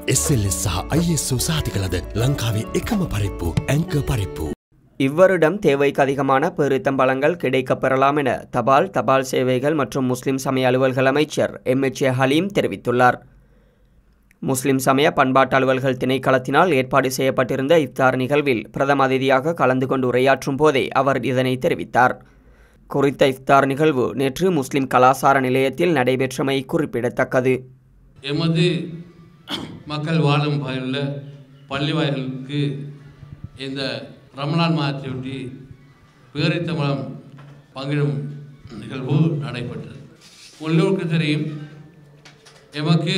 SLS සහ ISO සාතිකලද ලංකාවේ එකම පරිප්පු ඇංක පරිප්පු. இவ்வருடம் தேவைக்கு அதிகமான பெருத்தம்பளங்கள் கிடைக்கப் பெறலாம் என தபால் தபால் சேவைகள் மற்றும் முஸ்லிம் சமய அலுவல்கள் அமைச்சர் எம் எச் ஏ ஹலீம் தெரிவித்துள்ளார் முஸ்லிம் சமய பண்பாட்டு அலுவல்கள் திணைக்களத்தினால் ஏற்பாடு செய்யப்பட்டிருந்த இஃப்தார் நிகழ்வில் பிரதம அதிதியாக கலந்து கொண்டு உரையாற்றும் போதே அவர் இதனை தெரிவித்தார் குறித்த இஃப்தார் நிகழ்வு நேற்று முஸ்லிம் கலாசார நிலையத்தில் நடைபெற்றமை குறிப்பிடத்தக்கது எமது மக்கள் வாழும் பகுதியில் பள்ளி வாயில்களுக்கு இந்த ரமலான் மாதத்தையொட்டி பேரித்தம்பளம் பங்கிடும் நிகழ்வு நடைபெற்றது உள்ளூருக்கு தெரியும் எமக்கு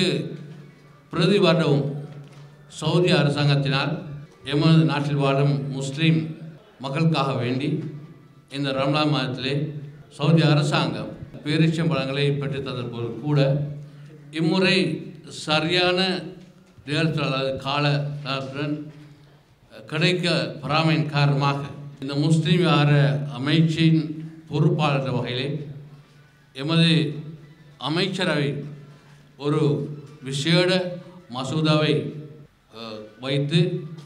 பிரதி வருடமும் சவுதி அரசாங்கத்தினால் எமது நாட்டில் வாழும் முஸ்லீம் மக்களுக்காக வேண்டி இந்த ரமலான் மாதத்திலே சவுதி அரசாங்கம் பேரிச்சம்பழங்களை பெற்றுத்தந்த போது கூட இம்முறை சரியான நேரத்தில் அதாவது கால நேரத்துடன் கிடைக்க பெறாமையின் காரணமாக இந்த முஸ்லீம் விவகார அமைச்சின் பொறுப்பாளர் என்ற வகையிலே எமது அமைச்சரவை ஒரு விசேட மசோதாவை அஹ், வைத்து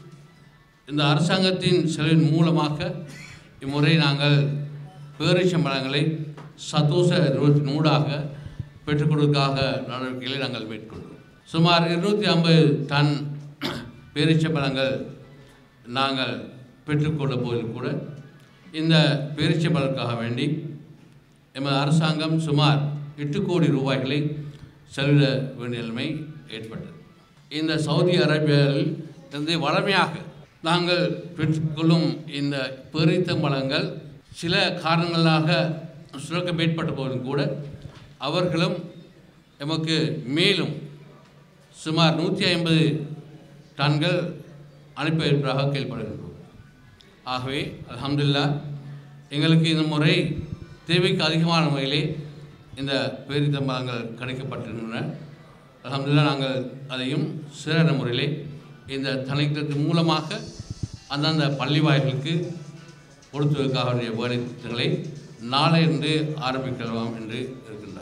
இந்த அரசாங்கத்தின் செலவின் மூலமாக இம்முறை நாங்கள் பேரிச்சம்பழங்களை சதோஷ நிறுவனத்தின் ஊடாக பெற்றுக் கொடுக்காக நடவடிக்கைகளை நாங்கள் மேற்கொள்கிறோம் சுமார் இருநூற்றி ஐம்பது டன் பேரிச்சம்பழங்கள் நாங்கள் பெற்றுக்கொண்ட போதில் கூட இந்த பேரிச்சம்பழத்துக்காக வேண்டி எமது அரசாங்கம் சுமார் எட்டு கோடி ரூபாய்களை செலவிட வேண்டிய நிலைமை ஏற்பட்டது இந்த சவுதி அரேபியாவில் இருந்து வளமையாக நாங்கள் பெற்றுக்கொள்ளும் இந்த பேரித்தம்பழங்கள் சில காரணங்களாக சுரக்கம் ஏற்பட்ட போதும் கூட அவர்களும் எமக்கு மேலும் சுமார் நூற்றி ஐம்பது டன்கள் அனுப்பி வைப்பதாக கேள்விப்படுகின்றோம் ஆகவே அல்ஹம்துலில்லா எங்களுக்கு இந்த முறை தேவைக்கு அதிகமான முறையிலே இந்த பேரித்தம்பழங்கள் கிடைக்கப்பட்டிருக்கின்றன அல்ஹம்துலில்லா நாங்கள் அதையும் சிறந்த முறையிலே இந்த தனித்தத்தின் மூலமாக அந்தந்த பள்ளி வாயில்களுக்கு கொடுத்துவதற்காக வேண்டிய வேலை திட்டங்களை நாளை இருந்து ஆரம்பிக்கலாம் என்று இருக்கின்றன